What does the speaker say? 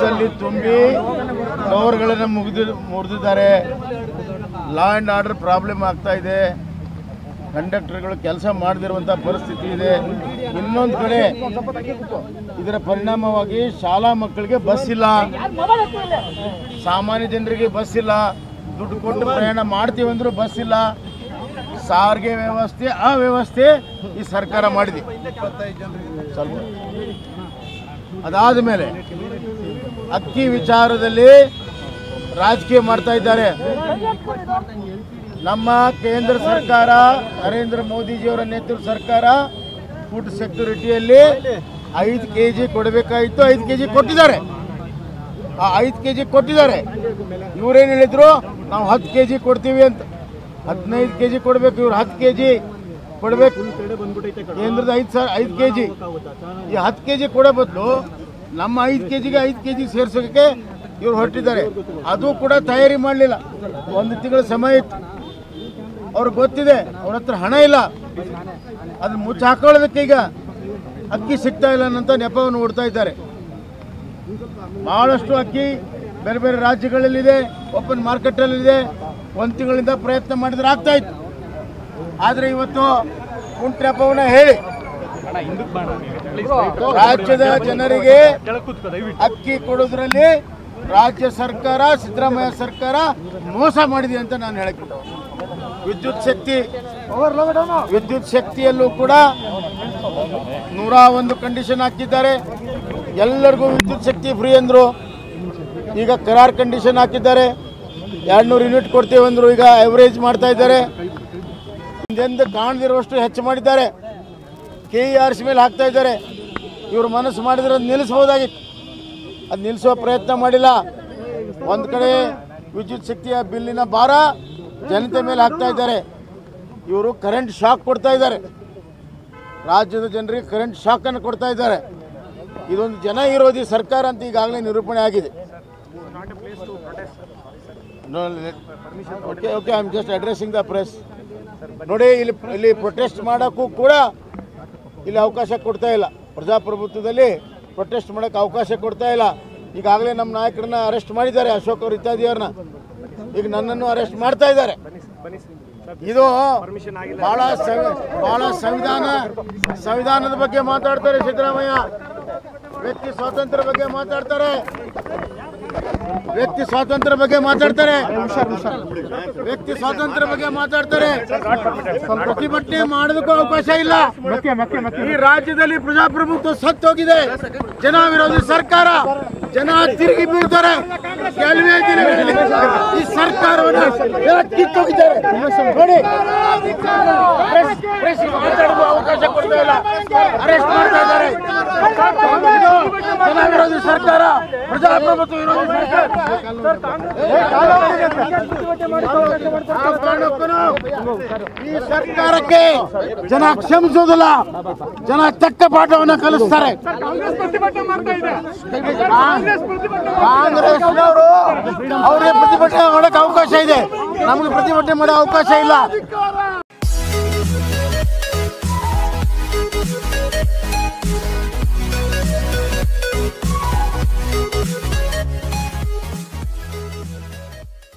ಬಸ್ಸಲ್ಲಿ ತುಂಬಿ ಕವರ್ಗಳನ್ನು ಮುಗಿದು ಮುರಿದಿದ್ದಾರೆ ಲಾ ಆ್ಯಂಡ್ ಆರ್ಡರ್ ಪ್ರಾಬ್ಲಮ್ ಆಗ್ತಾ ಇದೆ ಕಂಡಕ್ಟರ್ಗಳು ಕೆಲಸ ಮಾಡದಿರುವಂಥ ಪರಿಸ್ಥಿತಿ ಇದೆ ಇನ್ನೊಂದು ಕಡೆ ಇದರ ಪರಿಣಾಮವಾಗಿ ಶಾಲಾ ಮಕ್ಕಳಿಗೆ ಬಸ್ ಇಲ್ಲ ಸಾಮಾನ್ಯ ಜನರಿಗೆ ಬಸ್ ಇಲ್ಲ ದುಡ್ಡು ಕೊಟ್ಟು ಪ್ರಯಾಣ ಮಾಡ್ತೀವಿ ಅಂದ್ರೂ ಬಸ್ ಇಲ್ಲ ಸಾರಿಗೆ ವ್ಯವಸ್ಥೆ ಆ ವ್ಯವಸ್ಥೆ ಈ ಸರ್ಕಾರ ಮಾಡಿದೆ ಸ್ವಲ್ಪ ಅದಾದ ಮೇಲೆ ಅಕ್ಕಿ ವಿಚಾರದಲ್ಲಿ ರಾಜಕೀಯ ಮಾಡ್ತಾ ಇದ್ದಾರೆ ನಮ್ಮ ಕೇಂದ್ರ ಸರ್ಕಾರ ನರೇಂದ್ರ ಮೋದಿಜಿಯವರ ನೇತೃತ್ವ ಸರ್ಕಾರ ಫುಡ್ ಸೆಕ್ಯೂರಿಟಿಯಲ್ಲಿ ಐದು ಕೆ ಜಿ ಕೊಡಬೇಕಾಗಿತ್ತು ಐದು ಕೆ ಜಿ ಕೊಟ್ಟಿದ್ದಾರೆ ಆ ಐದು ಕೆ ಜಿ ಕೊಟ್ಟಿದ್ದಾರೆ ಇವರೇನು ಹೇಳಿದ್ರು ನಾವು ಹತ್ತು ಕೆ ಜಿ ಕೊಡ್ತೀವಿ ಅಂತ ಹದಿನೈದು ಕೆ ಜಿ ಕೊಡಬೇಕು ಇವ್ರು ಹತ್ತು ಕೆ ಜಿ ಕೊಡಬೇಕು ಕೇಂದ್ರದ ಐದು ಸಾವಿರ ಐದು ಕೆ ಜಿ ಈ ಹತ್ತು ಕೆ ಜಿ ಕೊಡೋ ಬದಲು ನಮ್ಮ ಐದು ಕೆ ಜಿಗೆ ಐದು ಕೆ ಜಿ ಸೇರ್ಸೋಕ್ಕೆ ಇವ್ರು ಹೊರಟಿದ್ದಾರೆ ಅದು ಕೂಡ ತಯಾರಿ ಮಾಡಲಿಲ್ಲ ಒಂದು ತಿಂಗಳ ಸಮಯ ಇತ್ತು ಅವ್ರಿಗೆ ಗೊತ್ತಿದೆ ಅವ್ರ ಹತ್ರ ಹಣ ಇಲ್ಲ ಅದನ್ನ ಮುಚ್ಚಿ ಹಾಕೊಳ್ಳೋದಕ್ಕೆ ಈಗ ಅಕ್ಕಿ ಸಿಗ್ತಾ ಇಲ್ಲ ಅನ್ನೋಂಥ ನೆಪವನ್ನು ಹುಡ್ತಾ ಇದ್ದಾರೆ ಬಹಳಷ್ಟು ಅಕ್ಕಿ ಬೇರೆ ಬೇರೆ ರಾಜ್ಯಗಳಲ್ಲಿದೆ ಓಪನ್ ಮಾರ್ಕೆಟಲ್ಲಿದೆ ಒಂದು ತಿಂಗಳಿಂದ ಪ್ರಯತ್ನ ಮಾಡಿದ್ರೆ ಆಗ್ತಾ ಇತ್ತು ಆದರೆ ಇವತ್ತು ಕುಂಟ್ರಪ್ಪವನ್ನ ಹೇಳಿ ರಾಜ್ಯದ ಜನರಿಗೆ ಅಕ್ಕಿ ಕೊಡೋದ್ರಲ್ಲಿ ರಾಜ್ಯ ಸರ್ಕಾರ ಸಿದ್ದರಾಮಯ್ಯ ಸರ್ಕಾರ ಮೋಸ ಮಾಡಿದೆ ಅಂತ ನಾನು ಹೇಳಕ್ಕೆ ವಿದ್ಯುತ್ ಶಕ್ತಿ ವಿದ್ಯುತ್ ಶಕ್ತಿಯಲ್ಲೂ ಕೂಡ ನೂರ ಒಂದು ಕಂಡೀಷನ್ ಹಾಕಿದ್ದಾರೆ ಎಲ್ಲರಿಗೂ ವಿದ್ಯುತ್ ಶಕ್ತಿ ಫ್ರೀ ಅಂದರು ಈಗ ಕರಾರ್ ಕಂಡೀಷನ್ ಹಾಕಿದ್ದಾರೆ ಎರಡ್ನೂರು ಯೂನಿಟ್ ಕೊಡ್ತೀವಿ ಅಂದರು ಈಗ ಅವರೇಜ್ ಮಾಡ್ತಾ ಇದ್ದಾರೆ ಹಿಂದೆಂದು ಕಾಣದಿರುವಷ್ಟು ಹೆಚ್ಚು ಮಾಡಿದ್ದಾರೆ ಕೆ ಇ ಆರ್ ಸಿ ಮೇಲೆ ಹಾಕ್ತಾ ಇದ್ದಾರೆ ಇವರು ಮನಸ್ಸು ಮಾಡಿದ್ರೆ ಅದು ನಿಲ್ಲಿಸ್ಬೋದಾಗಿತ್ತು ಅದು ನಿಲ್ಲಿಸುವ ಪ್ರಯತ್ನ ಮಾಡಿಲ್ಲ ಒಂದು ಕಡೆ ವಿದ್ಯುತ್ ಶಕ್ತಿಯ ಬಿಲ್ಲಿನ ಭಾರ ಜನತೆ ಮೇಲೆ ಹಾಕ್ತಾ ಇದ್ದಾರೆ ಇವರು ಕರೆಂಟ್ ಶಾಕ್ ಕೊಡ್ತಾ ಇದ್ದಾರೆ ರಾಜ್ಯದ ಜನರಿಗೆ ಕರೆಂಟ್ ಶಾಕನ್ನು ಕೊಡ್ತಾ ಇದ್ದಾರೆ ಇದೊಂದು ಜನ ವಿರೋಧಿ ಸರ್ಕಾರ ಅಂತ ಈಗಾಗಲೇ ನಿರೂಪಣೆ ಆಗಿದೆ okay okay I am just addressing the press ನೋಡಿ ಇಲ್ಲಿ ಇಲ್ಲಿ ಪ್ರೊಟೆಸ್ಟ್ ಮಾಡೋಕ್ಕೂ ಕೂಡ ಇಲ್ಲಿ ಅವಕಾಶ ಕೊಡ್ತಾ ಇಲ್ಲ ಪ್ರಜಾಪ್ರಭುತ್ವದಲ್ಲಿ ಪ್ರೊಟೆಸ್ಟ್ ಮಾಡೋಕ್ಕೆ ಅವಕಾಶ ಕೊಡ್ತಾ ಇಲ್ಲ ಈಗಾಗಲೇ ನಮ್ಮ ನಾಯಕರನ್ನ ಅರೆಸ್ಟ್ ಮಾಡಿದ್ದಾರೆ ಅಶೋಕ್ ಅವ್ರ ಇತ್ಯಾದಿಯವ್ರನ್ನ ಈಗ ನನ್ನನ್ನು ಅರೆಸ್ಟ್ ಮಾಡ್ತಾ ಇದ್ದಾರೆ ಇದು ಬಹಳ ಸಂವಿ- ಬಹಳ ಸಂವಿಧಾನ ಸಂವಿಧಾನದ ಬಗ್ಗೆ ಮಾತಾಡ್ತಾರೆ ಸಿದ್ದರಾಮಯ್ಯ ವ್ಯಕ್ತಿ ಸ್ವಾತಂತ್ರ್ಯ ಬಗ್ಗೆ ಮಾತಾಡ್ತಾರೆ ವ್ಯಕ್ತಿ ಸ್ವಾತಂತ್ರ್ಯ ಬಗ್ಗೆ ಮಾತಾಡ್ತಾರೆ ವ್ಯಕ್ತಿ ಸ್ವಾತಂತ್ರ್ಯ ಬಗ್ಗೆ ಮಾತಾಡ್ತಾರೆ ಪ್ರತಿಭಟನೆ ಮಾಡೋದಕ್ಕೂ ಅವಕಾಶ ಇಲ್ಲ ಈ ರಾಜ್ಯದಲ್ಲಿ ಪ್ರಜಾಪ್ರಭುತ್ವ ಸತ್ತೋಗಿದೆ ಜನ ವಿರೋಧಿ ಸರ್ಕಾರ ಜನ ತಿರುಗಿ ಬೀಳ್ತಾರೆ ಕೆಲವೇ ದಿನಗಳಲ್ಲಿ ಈ ಸರ್ಕಾರವನ್ನು ಜನ ಕಿತ್ತೋಗಿದ್ದಾರೆ ನೋಡಿ ಪ್ರೆಸ್ ಪ್ರೆಸ್ ಮಾತಾಡಲು ಅವಕಾಶ ಕೊಡ್ತಾ ಇಲ್ಲ ಅರೆಸ್ಟ್ ಮಾಡ್ತಾ ಇದ್ದಾರೆ ಇದು ಜನ ವಿರೋಧಿ ಸರ್ಕಾರ ಪ್ರಜಾಪ್ರಭುತ್ವ ವಿರೋಧಿ ಸರ್ಕಾರ ಯಾವ ಕಾರಣಕ್ಕೂನು ಈ ಸರ್ಕಾರಕ್ಕೆ ಜನ ಕ್ಷಮಿಸೋದಿಲ್ಲ ಜನ ತಕ್ಕ ಪಾಠವನ್ನು ಕಲಿಸ್ತಾರೆ ಕಾಂಗ್ರೆಸ್ನವರು ಅವ್ರಿಗೆ ಪ್ರತಿಭಟನೆ ಮಾಡಕ್ಕೆ ಅವಕಾಶ ಇದೆ ನಮಗೆ ಪ್ರತಿಭಟನೆ ಮಾಡೋ ಅವಕಾಶ ಇಲ್ಲ